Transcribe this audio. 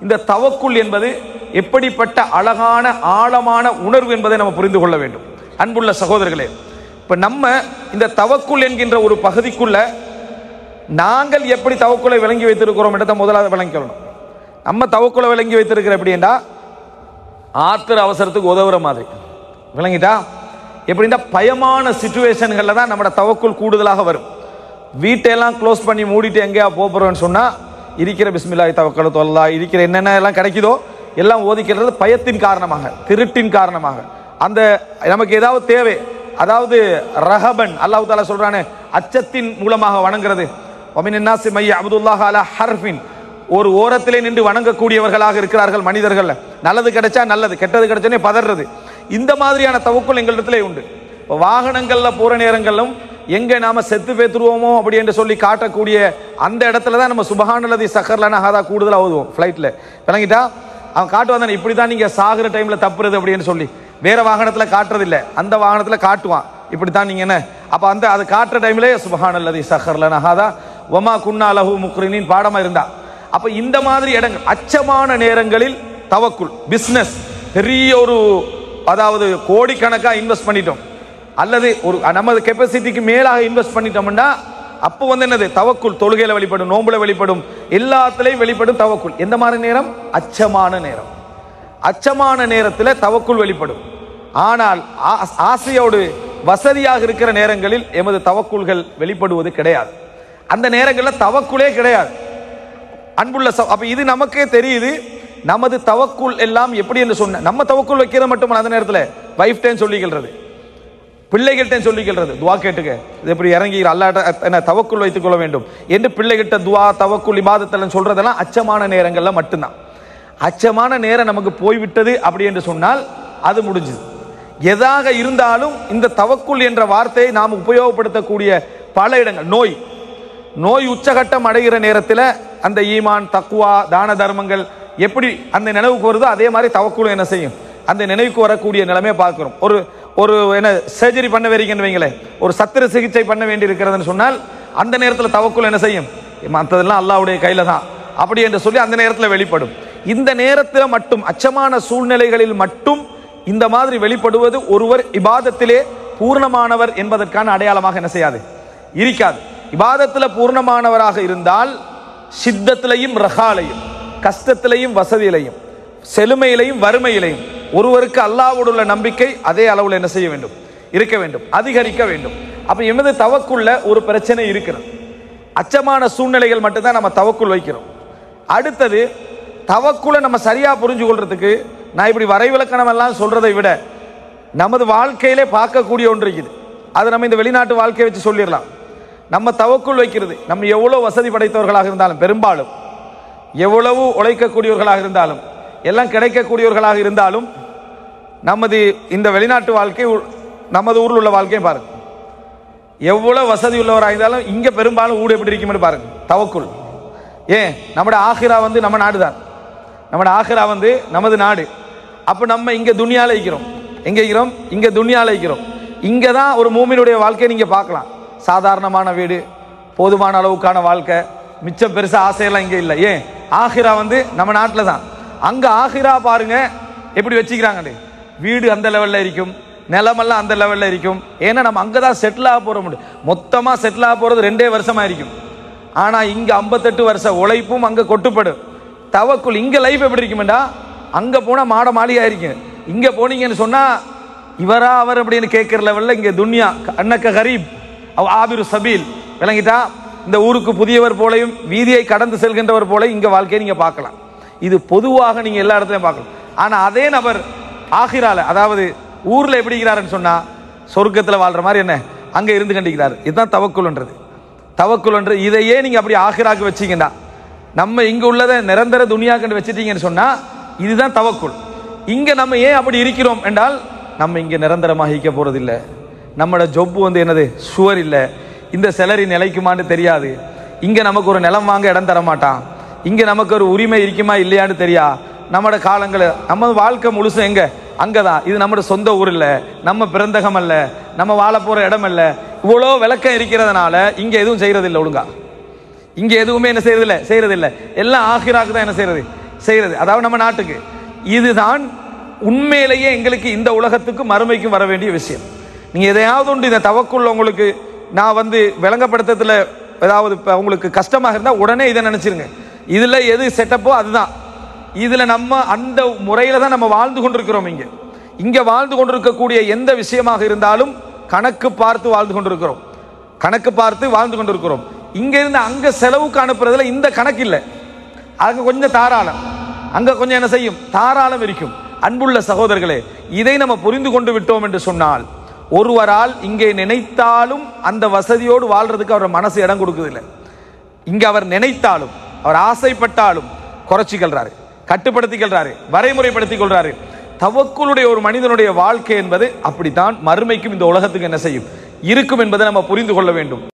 இந்த தவக்குள் என்பது எப்படிப்பட்ட அழகான ஆழமான உணர்வு என்பதை நம்ம புரிந்து கொள்ள வேண்டும் அன்புள்ள சகோதரர்களே இப்ப நம்ம இந்த தவக்குள் என்கின்ற ஒரு பகுதிக்குள்ள நாங்கள் எப்படி தவக்குலை விளங்கி வைத்திருக்கிறோம் என்றதை முதலாவது விளங்கிக்கணும் நம்ம தவக்குலை விளங்கி வைத்திருக்கிற எப்படின்னா ஆத்திர அவசரத்துக்கு உதவுற மாதிரி விளங்கிட்டா எப்படின்னா பயமான சுச்சுவேஷன்களில் தான் நம்மளோட தவக்குள் கூடுதலாக வரும் வீட்டையெல்லாம் க்ளோஸ் பண்ணி மூடிட்டு எங்கேயா போகிறோம்னு சொன்னால் இருக்கிற பிஸ்மில்லாய் தவக்கல் தொல்லா இருக்கிற என்னென்ன எல்லாம் கிடைக்குதோ எல்லாம் ஓதிக்கிறது பயத்தின் காரணமாக திருட்டின் காரணமாக அந்த நமக்கு ஏதாவது தேவை அதாவது ரஹபன் அல்லாஹ் தாலா சொல்றானே அச்சத்தின் மூலமாக வணங்குறது ஒமினாசி மைய அப்துல்லாஹ் அலா ஹர்ஃபின் ஒரு ஓரத்திலே நின்று வணங்கக்கூடியவர்களாக இருக்கிறார்கள் மனிதர்கள் நல்லது கிடைச்சா நல்லது கெட்டது கிடைச்சோன்னே பதறது இந்த மாதிரியான தவக்குள் எங்களிடத்திலே உண்டு இப்போ வாகனங்கள்ல போற நேரங்களிலும் எங்க நாம செத்து பேத்துருவோமோ அப்படி என்று சொல்லி காட்டக்கூடிய அந்த இடத்துல தான் நம்ம சுபஹானலதி சக்கர்லனா ஹாதா கூடுதலாக ஓதுவோம் ஃப்ளைட்ல விளங்கிட்டா அவன் காட்டுவான் தானே இப்படி தான் நீங்க சாகுற டைம்ல தப்புறது அப்படின்னு சொல்லி வேற வாகனத்துல காட்டுறது இல்ல அந்த வாகனத்துல காட்டுவான் இப்படி தான் நீங்க என்ன அப்ப அந்த அது காட்டுற டைம்ல சுபஹானல்லதி சக்கர்லனா ஹாதா ஒமா குன்னா லஹு முக்ரினின் பாடமா இருந்தா அப்ப இந்த மாதிரி இடங்கள் அச்சமான நேரங்களில் தவக்குள் பிசினஸ் பெரிய ஒரு அதாவது கோடிக்கணக்கா இன்வெஸ்ட் பண்ணிட்டோம் அல்லது ஒரு நமது கெப்பாசிட்டிக்கு மேலாக இன்வெஸ்ட் பண்ணிட்டோம்னா அப்போ வந்து என்னது தவக்குள் தொழுகையில வெளிப்படும் நோம்புல வெளிப்படும் எல்லாத்துலயும் வெளிப்படும் தவக்குள் எந்த மாதிரி நேரம் அச்சமான நேரம் அச்சமான நேரத்தில் தவக்குள் வெளிப்படும் ஆனால் ஆ- ஆசையோடு வசதியாக இருக்கிற நேரங்களில் எமது தவக்குள்கள் வெளிப்படுவது கிடையாது அந்த நேரங்களில் தவக்குளே கிடையாது அன்புள்ள ச- அப்ப இது நமக்கே தெரியுது நமது தவக்குள் எல்லாம் எப்படி என்று சொன்ன நம்ம தவக்குள் வைக்கிறது மட்டும் அந்த நேரத்தில் வைஃப்டேன்னு சொல்லிக்கிறது பிள்ளைகள்கிட்ட சொல்லிக்கிறது துவா கேட்டுக்க இது எப்படி இறங்கி அல்லாட்ட என்ன தவக்குள் வைத்துக் கொள்ள வேண்டும் என்று பிள்ளைகிட்ட துவா தவக்குள் இபாதத்தல் சொல்றதெல்லாம் அச்சமான நேரங்கள்ல மட்டும்தான் அச்சமான நேரம் நமக்கு போய்விட்டது அப்படி என்று சொன்னால் அது முடிஞ்சுது எதாக இருந்தாலும் இந்த தவக்குள் என்ற வார்த்தையை நாம் உபயோகப்படுத்தக்கூடிய பல இடங்கள் நோய் நோய் உச்சகட்டம் அடைகிற நேரத்தில் அந்த ஈமான் தக்குவா தான தர்மங்கள் எப்படி அந்த நினைவுக்கு வருதோ அதே மாதிரி தவக்குள் என்ன செய்யும் அந்த நினைவுக்கு வரக்கூடிய நிலைமையை பார்க்கிறோம் ஒரு ஒரு என்ன சர்ஜரி பண்ண வரீங்கன்னு வைங்களேன் ஒரு சத்திர சிகிச்சை பண்ண வேண்டி இருக்கிறதுன்னு சொன்னால் அந்த நேரத்தில் தவக்குள் என்ன செய்யும் மற்றதெல்லாம் அல்லாவுடைய கையில தான் அப்படி என்று சொல்லி அந்த நேரத்தில் வெளிப்படும் இந்த நேரத்தில் மட்டும் அச்சமான சூழ்நிலைகளில் மட்டும் இந்த மாதிரி வெளிப்படுவது ஒருவர் இபாதத்திலே பூர்ணமானவர் என்பதற்கான அடையாளமாக என்ன செய்யாது இருக்காது இபாதத்துல பூர்ணமானவராக இருந்தால் சித்தத்திலையும் ரகாலையும் கஷ்டத்திலையும் வசதியிலையும் செழுமையிலையும் வறுமையிலையும் ஒருவருக்கு அல்லாவோடு உள்ள நம்பிக்கை அதே அளவில் என்ன செய்ய வேண்டும் இருக்க வேண்டும் அதிகரிக்க வேண்டும் அப்ப எமது தவக்குள்ள ஒரு பிரச்சனை இருக்கிறது அச்சமான சூழ்நிலைகள் மட்டும்தான் நம்ம தவக்குள் வைக்கிறோம் அடுத்தது தவக்குள்ள நம்ம சரியா புரிஞ்சு கொள்றதுக்கு நான் இப்படி வரைவிலக்கணம் எல்லாம் சொல்றதை விட நமது வாழ்க்கையிலே பார்க்கக்கூடிய ஒன்று இருக்குது அது நம்ம இந்த வெளிநாட்டு வாழ்க்கையை வச்சு சொல்லிடலாம் நம்ம தவக்குள் வைக்கிறது நம்ம எவ்வளவு வசதி படைத்தவர்களாக இருந்தாலும் பெரும்பாலும் எவ்வளவு உழைக்கக்கூடியவர்களாக இருந்தாலும் எல்லாம் கிடைக்கக்கூடியவர்களாக இருந்தாலும் நமது இந்த வெளிநாட்டு வாழ்க்கை உ- நமது ஊரில் உள்ள வாழ்க்கையை பாருங்க எவ்வளவு வசதி உள்ளவராக இருந்தாலும் இங்க பெரும்பாலும் ஊடு எப்படி இருக்கும்னு பாருங்க தவக்குள் ஏன் நம்மட ஆஹிரா வந்து நம்ம நாடு தான் நம்மட ஆஹிரா வந்து நமது நாடு அப்ப நம்ம இங்க துனியால இருக்கிறோம் எங்க இருக்கிறோம் இங்க துனியால இருக்கிறோம் இங்க தான் ஒரு மூமினுடைய வாழ்க்கையை நீங்க பார்க்கலாம் சாதாரணமான வீடு போதுமான அளவுக்கான வாழ்க்கை மிச்சம் பெருசா ஆசையெல்லாம் இங்க இல்லை ஏன் ஆஹிரா வந்து நம்ம நாட்டில் தான் அங்க ஆஹிரா பாருங்க எப்படி வச்சுக்கிறாங்க வீடு அந்த லெவல்ல இருக்கும் நிலமெல்லாம் அந்த லெவல்ல இருக்கும் ஏன்னா நம்ம அங்கே தான் செட்டில் ஆக போற முடியும் மொத்தமாக செட்டில் ஆக போறது ரெண்டே வருஷமா இருக்கும் ஆனா இங்க 58 வருஷ உழைப்பும் அங்க கொட்டுப்படும் தவக்குள் இங்க லைஃப் எப்படி இருக்குமெண்டா அங்க போனா மாட மாளிகா இருக்கும் இங்க போனீங்கன்னு சொன்னா இவரா அவர் அப்படின்னு கேட்கிற லெவல்ல இங்க துன்யா அன்னக்க கரீப் அவ் ஆபிரு சபீல் விளங்கிட்டா இந்த ஊருக்கு புதியவர் போலையும் வீதியை கடந்து செல்கின்றவர் போல இங்க வாழ்க்கையை நீங்க பார்க்கலாம் இது பொதுவாக நீங்க எல்லா இடத்துலயும் பார்க்கலாம் ஆனா அதே நபர் ஆகிரால அதாவது ஊர்ல எப்படி இருக்கிறாருன்னு சொன்னா சொர்க்கத்துல வாழ்ற மாதிரி என்ன அங்க இருந்து கண்டிக்கிறார் இதுதான் தவக்குள்ன்றது தவக்குள்ன்ற இதையே நீங்க அப்படி ஆகிராக்கு வச்சீங்கன்னா நம்ம இங்க உள்ளதை நிரந்தர துனியா கண்டு வச்சிட்டீங்கன்னு சொன்னா இதுதான் தவக்குள் இங்க நம்ம ஏன் அப்படி இருக்கிறோம் என்றால் நம்ம இங்க நிரந்தரமாக இருக்க போறதில்லை நம்மளோட ஜொப்பு வந்து என்னது சுவர் இல்லை இந்த செலரி நிலைக்குமான்னு தெரியாது இங்க நமக்கு ஒரு நிலம் வாங்க இடம் தர மாட்டான் இங்க நமக்கு ஒரு உரிமை இருக்குமா இல்லையான்னு தெரியா நம்மளோட காலங்களை நம்ம வாழ்க்கை முழுசும் எங்க அங்கதான் இது நம்மளோட சொந்த ஊர் இல்ல நம்ம பிறந்தகம் அல்ல நம்ம வாழ போற இடம் அல்ல இவ்வளோ விளக்கம் இருக்கிறதுனால இங்க எதுவும் செய்யறது இல்லை ஒழுங்கா இங்க எதுவுமே என்ன செய்யறது இல்ல செய்யறது இல்ல எல்லாம் ஆகிராக்கு தான் என்ன செய்யறது செய்யறது அதாவது நம்ம நாட்டுக்கு இதுதான் உண்மையிலேயே எங்களுக்கு இந்த உலகத்துக்கு மறுமைக்கும் வர வேண்டிய விஷயம் நீங்க எதையாவது ஒன்று இந்த தவக்குள்ள உங்களுக்கு நான் வந்து விளங்கப்படுத்தத்துல ஏதாவது இப்ப உங்களுக்கு கஷ்டமாக இருந்தா உடனே இதை நினைச்சிருங்க இதுல எது செட்டப்போ அதுதான் இதுல நம்ம அந்த முறையில தான் நம்ம வாழ்ந்து கொண்டிருக்கிறோம் இங்க இங்க வாழ்ந்து கொண்டிருக்கக்கூடிய எந்த விஷயமாக இருந்தாலும் கணக்கு பார்த்து வாழ்ந்து கொண்டிருக்கிறோம் கணக்கு பார்த்து வாழ்ந்து கொண்டிருக்கிறோம் இங்க இருந்து அங்க செலவுக்கு அனுப்புறதுல இந்த கணக்கு இல்லை அங்க கொஞ்சம் தாராளம் அங்க கொஞ்சம் என்ன செய்யும் தாராளம் இருக்கும் அன்புள்ள சகோதரர்களே இதை நம்ம புரிந்து கொண்டு விட்டோம் என்று சொன்னால் ஒருவரால் இங்கே நினைத்தாலும் அந்த வசதியோடு வாழ்றதுக்கு அவர் மனசு இடம் கொடுக்குதில்லை இங்க அவர் நினைத்தாலும் அவர் ஆசைப்பட்டாலும் குறைச்சிக்கல்றாரு கட்டுப்படுத்திக்கல்றாரு வரைமுறைப்படுத்திக் கொள்றாரு தவக்குளுடைய ஒரு மனிதனுடைய வாழ்க்கை என்பது அப்படித்தான் மறுமைக்கும் இந்த உலகத்துக்கு என்ன செய்யும் இருக்கும் என்பதை நம்ம புரிந்து கொள்ள வேண்டும்